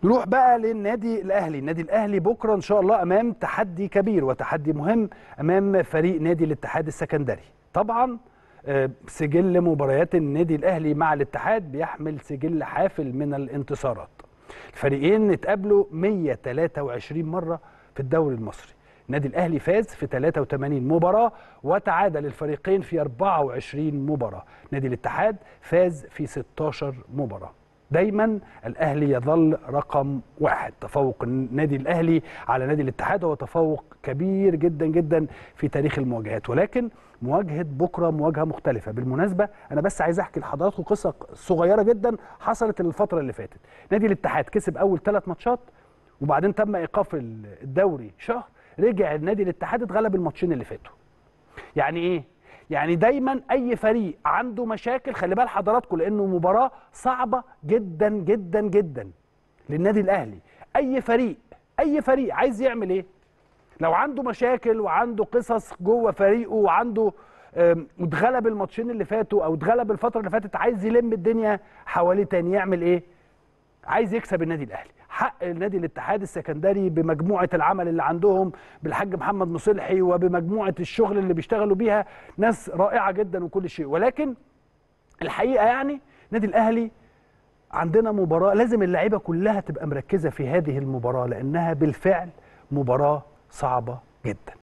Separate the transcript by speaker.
Speaker 1: نروح بقى للنادي الاهلي النادي الاهلي بكره ان شاء الله امام تحدي كبير وتحدي مهم امام فريق نادي الاتحاد السكندري طبعا آه، سجل مباريات النادي الاهلي مع الاتحاد بيحمل سجل حافل من الانتصارات الفريقين اتقابلوا 123 مره في الدوري المصري النادي الاهلي فاز في 83 مباراه وتعادل الفريقين في 24 مباراه نادي الاتحاد فاز في 16 مباراه دايما الاهلي يظل رقم واحد تفوق النادي الاهلي على نادي الاتحاد هو تفوق كبير جدا جدا في تاريخ المواجهات ولكن مواجهه بكره مواجهه مختلفه بالمناسبه انا بس عايز احكي لحضراتكم قصه صغيره جدا حصلت الفتره اللي فاتت نادي الاتحاد كسب اول ثلاث ماتشات وبعدين تم ايقاف الدوري شهر رجع النادي الاتحاد اتغلب الماتشين اللي فاتوا يعني ايه يعني دايما اي فريق عنده مشاكل خلي بال حضراتكم لانه مباراه صعبه جدا جدا جدا للنادي الاهلي اي فريق اي فريق عايز يعمل ايه لو عنده مشاكل وعنده قصص جوه فريقه وعنده آم، اتغلب الماتشين اللي فاتوا او اتغلب الفتره اللي فاتت عايز يلم الدنيا حواليه تاني يعمل ايه عايز يكسب النادي الاهلي حق النادي الاتحاد السكندري بمجموعه العمل اللي عندهم بالحاج محمد مصلحي وبمجموعه الشغل اللي بيشتغلوا بيها ناس رائعه جدا وكل شيء ولكن الحقيقه يعني النادي الاهلي عندنا مباراه لازم اللعيبه كلها تبقى مركزه في هذه المباراه لانها بالفعل مباراه صعبه جدا